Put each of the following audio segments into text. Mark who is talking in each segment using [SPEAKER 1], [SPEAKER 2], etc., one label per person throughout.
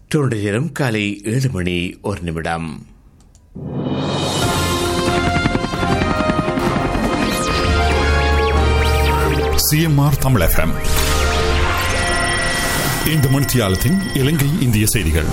[SPEAKER 1] Toronto நேரம் காலை ஏழு மணி ஒரு நிமிடம்
[SPEAKER 2] சிஎம்ஆர் தமிழ் எஃப்எம் இந்த மணித்தியாலத்தின் இலங்கை இந்திய செய்திகள்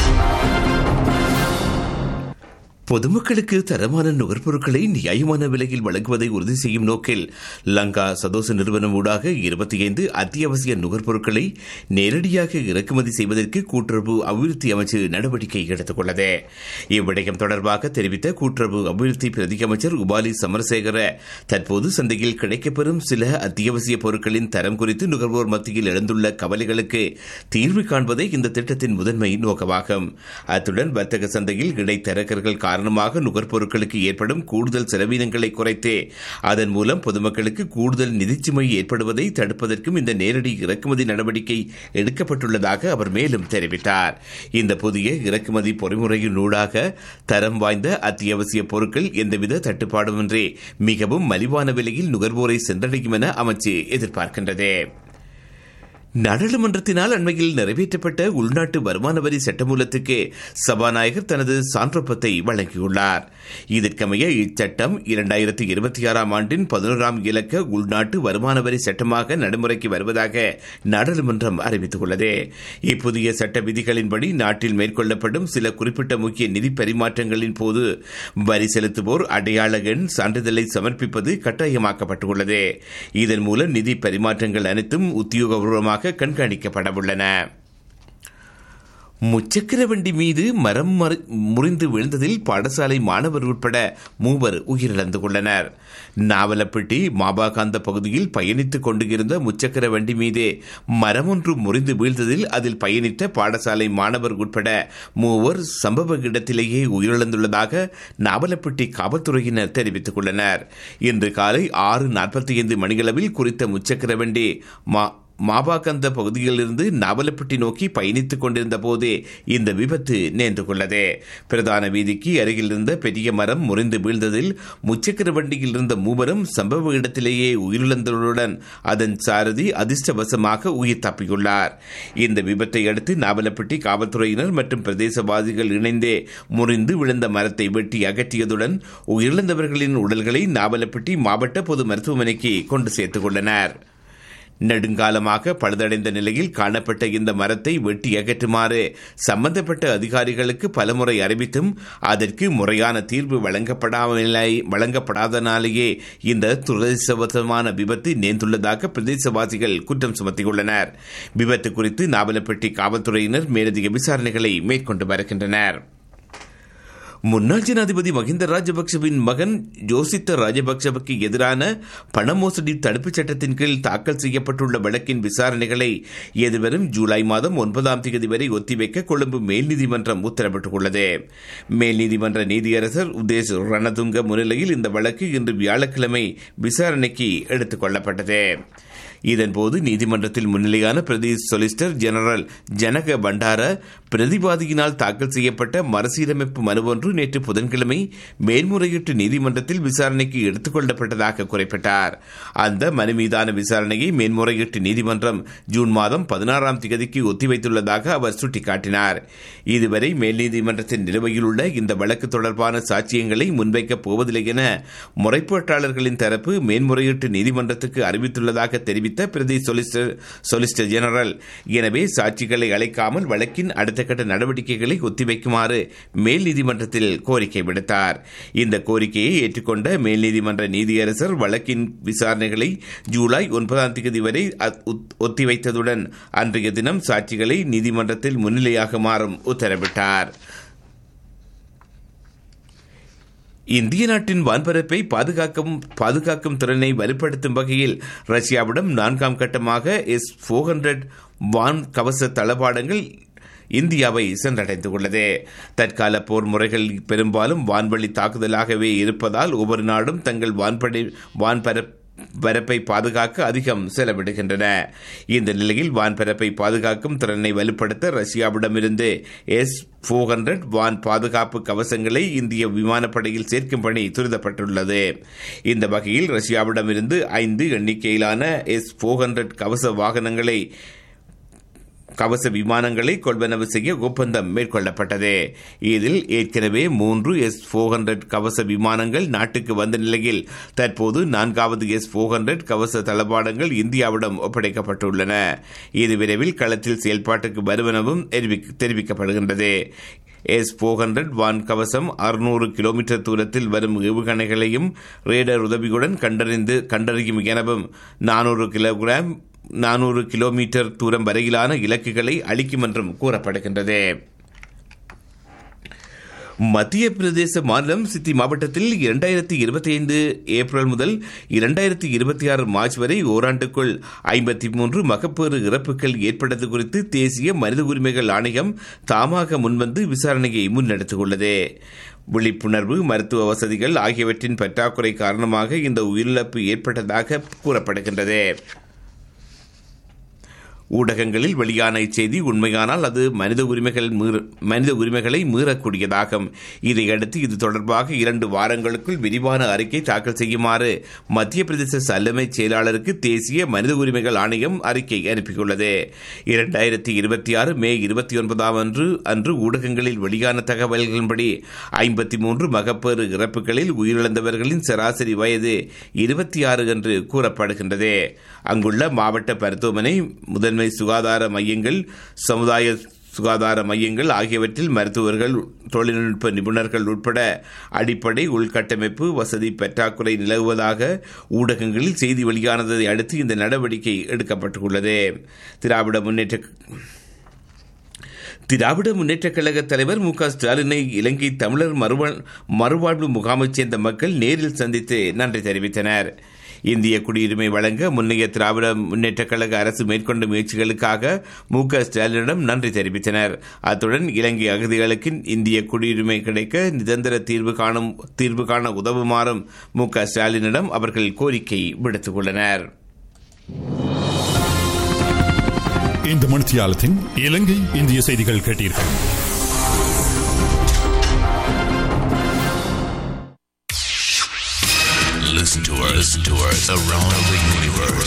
[SPEAKER 1] பொதுமக்களுக்கு தரமான நுகர்பொருட்களை நியாயமான விலையில் வழங்குவதை உறுதி செய்யும் நோக்கில் லங்கா சதோச நிறுவனம் ஊடாக இருபத்தி ஐந்து அத்தியாவசிய நுகர்பொருட்களை நேரடியாக இறக்குமதி செய்வதற்கு கூட்டுறவு அபிவிருத்தி அமைச்சு நடவடிக்கை எடுத்துள்ளது இவ்விடயம் தொடர்பாக தெரிவித்த கூட்டுறவு அபிவிருத்தி பிரதி அமைச்சர் உபாலி சமரசேகர தற்போது சந்தையில் கிடைக்கப்பெறும் சில அத்தியாவசிய பொருட்களின் தரம் குறித்து நுகர்வோர் மத்தியில் எழுந்துள்ள கவலைகளுக்கு தீர்வு காண்பதே இந்த திட்டத்தின் முதன்மை நோக்கமாகும் அத்துடன் வர்த்தக சந்தையில் இடைத்தரகர்கள் காரணமாக நுகர்பொருட்களுக்கு ஏற்படும் கூடுதல் செலவினங்களை குறைத்து அதன் மூலம் பொதுமக்களுக்கு கூடுதல் நிதிச்சுமை ஏற்படுவதை தடுப்பதற்கும் இந்த நேரடி இறக்குமதி நடவடிக்கை எடுக்கப்பட்டுள்ளதாக அவர் மேலும் தெரிவித்தார் இந்த புதிய இறக்குமதி பொறிமுறையின் ஊடாக தரம் வாய்ந்த அத்தியாவசிய பொருட்கள் எந்தவித தட்டுப்பாடுமின்றி மிகவும் மலிவான விலையில் நுகர்வோரை சென்றடையும் என அமைச்சு எதிர்பார்க்கின்றது நாடாளுமன்றத்தினால் அண்மையில் நிறைவேற்றப்பட்ட உள்நாட்டு வருமான வரி சட்டமூலத்துக்கு சபாநாயகர் தனது சான்றொப்பத்தை வழங்கியுள்ளார் இதற்கமைய இச்சட்டம் இரண்டாயிரத்தி இருபத்தி ஆறாம் ஆண்டின் பதினோராம் இலக்க உள்நாட்டு வருமான வரி சட்டமாக நடைமுறைக்கு வருவதாக நாடாளுமன்றம் அறிவித்துள்ளது இப்புதிய சட்ட விதிகளின்படி நாட்டில் மேற்கொள்ளப்படும் சில குறிப்பிட்ட முக்கிய நிதி பரிமாற்றங்களின் போது வரி செலுத்துவோர் அடையாள எண் சான்றிதழை சமர்ப்பிப்பது கட்டாயமாக்கப்பட்டுள்ளது இதன் மூலம் நிதி பரிமாற்றங்கள் அனைத்தும் உத்தியோகபூர்வமாக கண்காணிக்கப்பட உள்ளன முச்சக்கர வண்டி மீது மரம் முறிந்து விழுந்ததில் பாடசாலை மாணவர் உட்பட மூவர் உயிரிழந்து கொண்டனர் நாவலப்பட்டி மாபாகாந்த பகுதியில் பயணித்துக் கொண்டிருந்த முச்சக்கர வண்டி மீது மரம் ஒன்று முறிந்து வீழ்ந்ததில் அதில் பயணித்த பாடசாலை மாணவர் உட்பட மூவர் சம்பவ இடத்திலேயே உயிரிழந்துள்ளதாக நாவலப்பட்டி காவல்துறையினர் தெரிவித்துக் கொண்டனர் இன்று காலை ஆறு நாற்பத்தி ஐந்து மணியளவில் குறித்த முச்சக்கர வண்டி மாபாகந்த பகுதியிலிருந்து நாவலப்பட்டி நோக்கி பயணித்துக் கொண்டிருந்த போதே இந்த விபத்து நேர்ந்து கொள்ளது பிரதான வீதிக்கு அருகில் இருந்த பெரிய மரம் முறிந்து வீழ்ந்ததில் முச்சக்கர வண்டியில் இருந்த மூவரும் சம்பவ இடத்திலேயே உயிரிழந்ததுடன் அதன் சாரதி அதிர்ஷ்டவசமாக உயிர் தப்பியுள்ளார் இந்த விபத்தை அடுத்து நாவலப்பட்டி காவல்துறையினர் மற்றும் பிரதேசவாதிகள் இணைந்தே முறிந்து விழுந்த மரத்தை வெட்டி அகற்றியதுடன் உயிரிழந்தவர்களின் உடல்களை நாவலப்பட்டி மாவட்ட பொது மருத்துவமனைக்கு கொண்டு சேர்த்துக் கொண்டனர் நெடுங்காலமாக பழுதடைந்த நிலையில் காணப்பட்ட இந்த மரத்தை வெட்டி அகற்றுமாறு சம்பந்தப்பட்ட அதிகாரிகளுக்கு பலமுறை அறிவித்தும் அதற்கு முறையான தீர்வு வழங்கப்படாமலே வழங்கப்படாதனாலேயே இந்த துரதிசவசமான விபத்து நேர்ந்துள்ளதாக பிரதேசவாசிகள் குற்றம் சுமத்தியுள்ளனர் விபத்து குறித்து நாவலப்பட்டி காவல்துறையினர் மேலதிக விசாரணைகளை மேற்கொண்டு வருகின்றனர் முன்னாள் ஜனாதிபதி மஹிந்த ராஜபக்சவின் மகன் ஜோசித்த ராஜபக்சவுக்கு எதிரான பண மோசடி தடுப்புச் சட்டத்தின் கீழ் தாக்கல் செய்யப்பட்டுள்ள வழக்கின் விசாரணைகளை எதிர்வரும் ஜூலை மாதம் ஒன்பதாம் தேதி வரை ஒத்திவைக்க கொழும்பு மேல் நீதிமன்றம் உத்தரவிட்டுள்ளது மேல் நீதிமன்ற நீதியரசர் உதேஷ் ரணதுங்க முன்னிலையில் இந்த வழக்கு இன்று வியாழக்கிழமை விசாரணைக்கு எடுத்துக் கொள்ளப்பட்டது இதன்போது நீதிமன்றத்தில் முன்னிலையான பிரதி சொலிசிட்டர் ஜெனரல் ஜனக பண்டார பிரதிவாதியினால் தாக்கல் செய்யப்பட்ட மறுசீரமைப்பு மனு ஒன்று நேற்று புதன்கிழமை மேல்முறையீட்டு நீதிமன்றத்தில் விசாரணைக்கு எடுத்துக் கொள்ளப்பட்டதாக குறிப்பிட்டார் அந்த மனு மீதான விசாரணையை மேன்முறையீட்டு நீதிமன்றம் ஜூன் மாதம் பதினாறாம் தேதிக்கு ஒத்திவைத்துள்ளதாக அவர் சுட்டிக்காட்டினார் இதுவரை மேல் நீதிமன்றத்தின் நிலுவையில் உள்ள இந்த வழக்கு தொடர்பான சாட்சியங்களை முன்வைக்கப் போவதில்லை என முறைப்பாட்டாளர்களின் தரப்பு மேன்முறையீட்டு நீதிமன்றத்துக்கு அறிவித்துள்ளதாக தெரிவித்த பிரதி சொலிசிட்டர் ஜெனரல் எனவே சாட்சிகளை அழைக்காமல் வழக்கின் அடுத்த கட்ட நடவடிக்கைகளை ஒத்திவைக்குமாறு மேல் நீதிமன்றத்தில் கோரிக்கை விடுத்தார் இந்த கோரிக்கையை ஏற்றுக்கொண்ட மேல் நீதிமன்ற நீதியரசர் வழக்கின் விசாரணைகளை ஜூலை ஒன்பதாம் தேதி வரை ஒத்திவைத்ததுடன் அன்றைய தினம் சாட்சிகளை நீதிமன்றத்தில் முன்னிலையாகுமாறும் உத்தரவிட்டார் இந்திய நாட்டின் வான்பரப்பை பாதுகாக்கும் பாதுகாக்கும் திறனை வலுப்படுத்தும் வகையில் ரஷ்யாவிடம் நான்காம் கட்டமாக எஸ் போர் ஹண்ட்ரட் வான் கவச தளபாடங்கள் இந்தியாவை சென்றடைந்துள்ளது தற்கால போர் முறைகள் பெரும்பாலும் வான்வழி தாக்குதலாகவே இருப்பதால் ஒவ்வொரு நாடும் தங்கள் வான்படை வான்பரப்பு பரப்பை பாதுகாக்க அதிகம் செலவிடுகின்றன இந்த நிலையில் வான்பரப்பை பாதுகாக்கும் திறனை வலுப்படுத்த ரஷ்யாவிடமிருந்து எஸ் போர் ஹண்ட்ரட் வான் பாதுகாப்பு கவசங்களை இந்திய விமானப்படையில் சேர்க்கும் பணி துரிதப்பட்டுள்ளது இந்த வகையில் ரஷ்யாவிடமிருந்து ஐந்து எண்ணிக்கையிலான எஸ் போர் ஹண்ட்ரட் கவச வாகனங்களை கவச விமானங்களை கொள்வனவு செய்ய ஒப்பந்தம் மேற்கொள்ளப்பட்டது இதில் ஏற்கனவே மூன்று எஸ் போர் ஹண்ட்ரட் கவச விமானங்கள் நாட்டுக்கு வந்த நிலையில் தற்போது நான்காவது எஸ் போர் ஹண்ட்ரட் கவச தளபாடங்கள் இந்தியாவிடம் ஒப்படைக்கப்பட்டுள்ளன இது விரைவில் களத்தில் செயல்பாட்டுக்கு வருவனவும் தெரிவிக்கப்படுகின்றது எஸ் போர் ஹண்ட்ரட் வான் கவசம் அறுநூறு கிலோமீட்டர் தூரத்தில் வரும் ஏவுகணைகளையும் ரேடர் உதவியுடன் கண்டறிந்து கண்டறியும் எனவும் நானூறு கிலோகிராம் நானூறு கிலோமீட்டர் தூரம் வரையிலான இலக்குகளை அளிக்கும் என்றும் கூறப்படுகின்றது மத்திய பிரதேச மாநிலம் சித்தி மாவட்டத்தில் இரண்டாயிரத்தி இருபத்தி ஐந்து ஏப்ரல் முதல் இரண்டாயிரத்தி இருபத்தி ஆறு மார்ச் வரை ஓராண்டுக்குள் ஐம்பத்தி மூன்று மகப்பேறு இறப்புகள் ஏற்பட்டது குறித்து தேசிய மனித உரிமைகள் ஆணையம் தாமாக முன்வந்து விசாரணையை முன்னெடுத்துள்ளது விழிப்புணர்வு மருத்துவ வசதிகள் ஆகியவற்றின் பற்றாக்குறை காரணமாக இந்த உயிரிழப்பு ஏற்பட்டதாக கூறப்படுகின்றது ஊடகங்களில் வெளியான இச்செய்தி உண்மையானால் அது மனித உரிமைகள் மனித உரிமைகளை மீறக்கூடியதாகும் இதையடுத்து இது தொடர்பாக இரண்டு வாரங்களுக்குள் விரிவான அறிக்கை தாக்கல் செய்யுமாறு மத்திய பிரதேச தலைமை செயலாளருக்கு தேசிய மனித உரிமைகள் ஆணையம் அறிக்கை அனுப்பியுள்ளது இரண்டாயிரத்தி இருபத்தி ஆறு மே இருபத்தி ஒன்பதாம் அன்று அன்று ஊடகங்களில் வெளியான தகவல்களின்படி ஐம்பத்தி மூன்று மகப்பேறு இறப்புகளில் உயிரிழந்தவர்களின் சராசரி வயது இருபத்தி ஆறு என்று கூறப்படுகின்றது அங்குள்ள மாவட்ட மருத்துவமனை முதன்மை சுகாதார மையங்கள் சமுதாய சுகாதார மையங்கள் ஆகியவற்றில் மருத்துவர்கள் தொழில்நுட்ப நிபுணர்கள் உட்பட அடிப்படை உள்கட்டமைப்பு வசதி பற்றாக்குறை நிலவுவதாக ஊடகங்களில் செய்தி வெளியானதை அடுத்து இந்த நடவடிக்கை எடுக்கப்பட்டுள்ளது திராவிட முன்னேற்ற திராவிட முன்னேற்றக் கழக தலைவர் மு க ஸ்டாலினை இலங்கை தமிழர் மறுவாழ்வு முகாமைச் சேர்ந்த மக்கள் நேரில் சந்தித்து நன்றி தெரிவித்தனர் இந்திய குடியுரிமை வழங்க முன்னைய திராவிட முன்னேற்றக் கழக அரசு மேற்கொண்ட முயற்சிகளுக்காக மு க ஸ்டாலினிடம் நன்றி தெரிவித்தனர் அத்துடன் இலங்கை அகதிகளுக்கு இந்திய குடியுரிமை கிடைக்க நிரந்தர தீர்வு காணும் தீர்வு காண உதவுமாறும் மு க ஸ்டாலினிடம் அவர்கள் கோரிக்கை விடுத்துக் கொண்டனர்
[SPEAKER 2] இந்த மணித்தியாலத்தின் இலங்கை இந்திய செய்திகள் கேட்டீர்கள்
[SPEAKER 3] Listen to us, listen to us around the universe.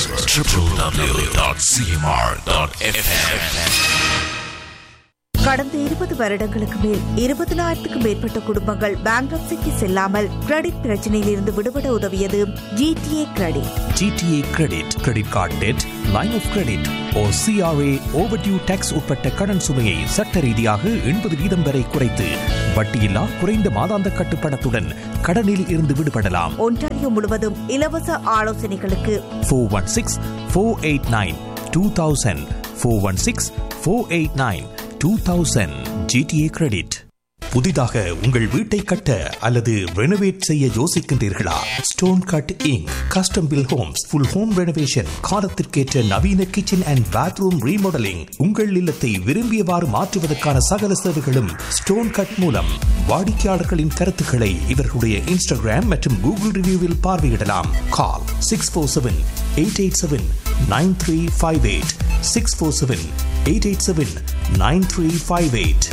[SPEAKER 3] www.cmr.fm.
[SPEAKER 4] கடந்த இருபது வருடங்களுக்கு மேல் இருபதனாயிரத்துக்கும் மேற்பட்ட குடும்பங்கள் பேங்க்ரப்சிக்கு செல்லாமல் கிரெடிட் பிரச்சனையில் இருந்து விடுபட உதவியது GTA credit
[SPEAKER 5] GTA credit credit card debt line of credit or CRA overdue tax உட்பட்ட கடன் சுமையை சட்ட ரீதியாக எண்பது வீதம் வரை குறைத்து வட்டியில்லா குறைந்த மாதாந்த கட்டுப்பணத்துடன் கடனில் இருந்து விடுபடலாம்
[SPEAKER 4] ஒன்டாரியோ முழுவதும் இலவச ஆலோசனைகளுக்கு
[SPEAKER 5] four one six four eight nine two thousand four one six four eight nine two thousand GTA credit புதிதாக உங்கள் வீட்டை கட்ட அல்லது ரெனோவேட் செய்ய யோசிக்கின்றீர்களா Stone Cut Inc custom built homes full home renovation காலத்திற்கேற்ற நவீன கிச்சன் அண்ட் பாத்ரூம் ரீமாடலிங் உங்கள் இல்லத்தை விரும்பியவாறு மாற்றுவதற்கான சகல சேவைகளும் ஸ்டோன் கட் மூலம் வாடிக்கையாளர்களின் கருத்துக்களை இவர்களுடைய இன்ஸ்டாகிராம் மற்றும் கூகுள் ரிவ்யூவில் பார்வையிடலாம் call six four seven eight eight seven nine three five eight six four seven eight eight seven nine three five eight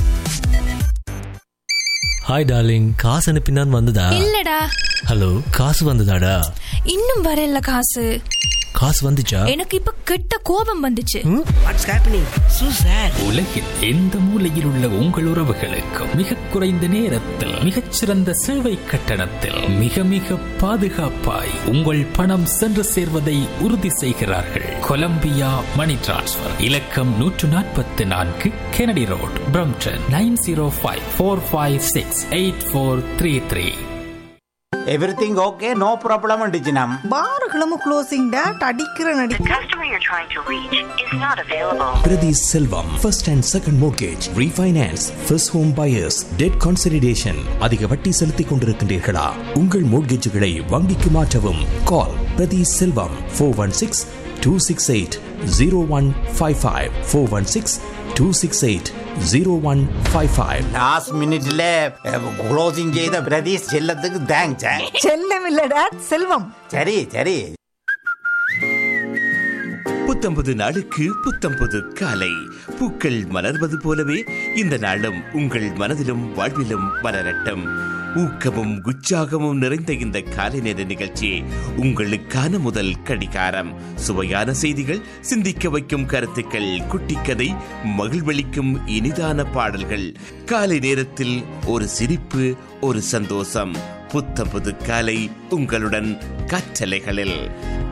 [SPEAKER 6] hi darling காசு அனுப்பினான் வந்ததா
[SPEAKER 7] இல்லடா
[SPEAKER 6] ஹலோ காசு வந்ததாடா
[SPEAKER 7] இன்னும் வரல காசு
[SPEAKER 6] காசு வந்துச்சா
[SPEAKER 7] எனக்கு இப்ப கெட்ட கோபம் வந்துச்சு
[SPEAKER 8] வாட்ஸ் ஹேப்பனிங் சூ சார்
[SPEAKER 9] உலகில் எந்த மூலையில் உள்ள உங்கள் உறவுகளுக்கும் மிக குறைந்த நேரத்தில் மிகச்சிறந்த சேவை கட்டணத்தில் மிக மிக பாதுகாப்பாய் உங்கள் பணம் சென்று சேர்வதை உறுதி செய்கிறார்கள் கொலம்பியா மணி டிரான்ஸ்ஃபர் இலக்கம் நூற்று நாற்பத்தி நான்கு Kennedy Road Brampton nine zero five four five six eight four three three
[SPEAKER 8] everything okay no problem டிஜினம்
[SPEAKER 4] பாருகளும் க்ளோசிங் டேட் அடிக்கிற நடி
[SPEAKER 10] customer you're trying to reach is not available.
[SPEAKER 5] Prati Selvam, first and second mortgage, refinance, first home buyers, debt consolidation. அதிக வட்டி செலுத்திக் கொண்டிருக்கின்றீர்களா உங்கள் மோட்கேஜுகளை வங்கிக்கு மாற்றவும் call Prathi Selvam four one six two six eight zero one five five four one six two six eight zero one five five
[SPEAKER 8] last மினிட்ல closing செய்த பிரதீஷ் செல்லத்துக்கு thanks
[SPEAKER 4] செல்லம் இல்ல டேட் செல்வம்
[SPEAKER 8] சரி சரி
[SPEAKER 5] புத்த
[SPEAKER 1] புத்தம்பது நாளுக்கு புத்தம்பது காலை பூக்கள் மலர்வது போலவே இந்த நாளும் உங்கள் மனதிலும் வாழ்விலும் மலரட்டும் ஊக்கமும் உற்சாகமும் நிறைந்த இந்த காலை நேர நிகழ்ச்சி உங்களுக்கான முதல் கடிகாரம் சுவையான செய்திகள் சிந்திக்க வைக்கும் கருத்துக்கள் குட்டி கதை மகிழ்வளிக்கும் இனிதான பாடல்கள் காலை நேரத்தில் ஒரு சிரிப்பு ஒரு சந்தோஷம் புத்தம் புது காலை உங்களுடன் கற்றலைகளில்